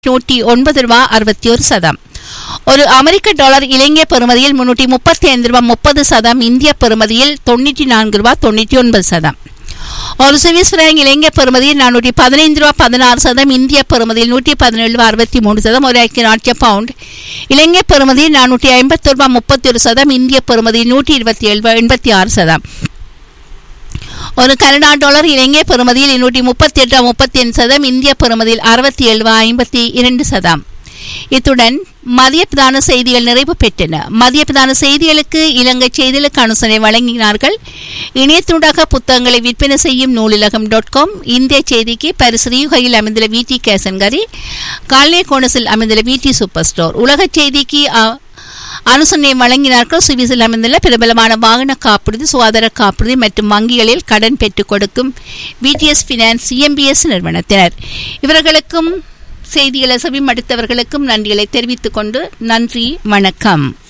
நூற்றி ஒன்பது ரூபா அறுபத்தி ஒரு சதம் ஒரு அமெரிக்க டாலர் இலங்கை பெறுமதியில் முன்னூற்றி முப்பத்தி ஐந்து ரூபா முப்பது சதம் இந்திய பெறுமதியில் தொண்ணூற்றி நான்கு ரூபா தொண்ணூற்றி ஒன்பது சதம் ஒரு சுவிஸ் பிராங்க் இலங்கை பெறுமதியில் நானூற்றி பதினைந்து ரூபா பதினாறு சதம் இந்திய பெறுமதியில் நூற்றி பதினேழு ரூபா அறுபத்தி மூணு சதம் ஒரு ஐக்கிய நாட்டிய பவுண்ட் இலங்கை பெறுமதியில் நானூற்றி ஐம்பத்தி ரூபா முப்பத்தி ஒரு சதம் இந்திய பெறுமதியில் நூற்றி இருபத்தி ஏழு ரூபா எண்பத்தி ஆறு சதம் ஒரு கனடா டாலர் இலங்கை பெறுமதியில் இருநூற்றி முப்பத்தி எட்டு முப்பத்தி ஐந்து சதம் இந்திய பெறுமதியில் அறுபத்தி ஏழு ஐம்பத்தி இரண்டு சதம் இத்துடன் மதிய பிரதான செய்திகள் நிறைவு பெற்றன மதிய பிரதான செய்திகளுக்கு இலங்கை செய்திகளுக்கு அனுசரணை வழங்கினார்கள் இணையத்தூடாக புத்தகங்களை விற்பனை செய்யும் நூலிலகம் டாட் காம் இந்திய செய்திக்கு பரிசு ரீயுகையில் அமைந்துள்ள விடி கேசன்கரி கால்லே கோணஸில் அமைந்துள்ள விடி சூப்பர் ஸ்டோர் உலக செய்திக்கு அ- அனுசரணை வழங்கினார்கள் சுவிஸில் அமைந்துள்ள பிரபலமான வாகன காப்புறுதி சுகாதார காப்புறுதி மற்றும் வங்கிகளில் கடன் பெற்றுக் கொடுக்கும் பிடிஎஸ் ஃபினான்ஸ் சிஎம்பிஎஸ் நிறுவனத்தினர் இவர்களுக்கும் செய்திகளை செவிமடுத்தவர்களுக்கும் நன்றிகளை தெரிவித்துக் கொண்டு நன்றி வணக்கம்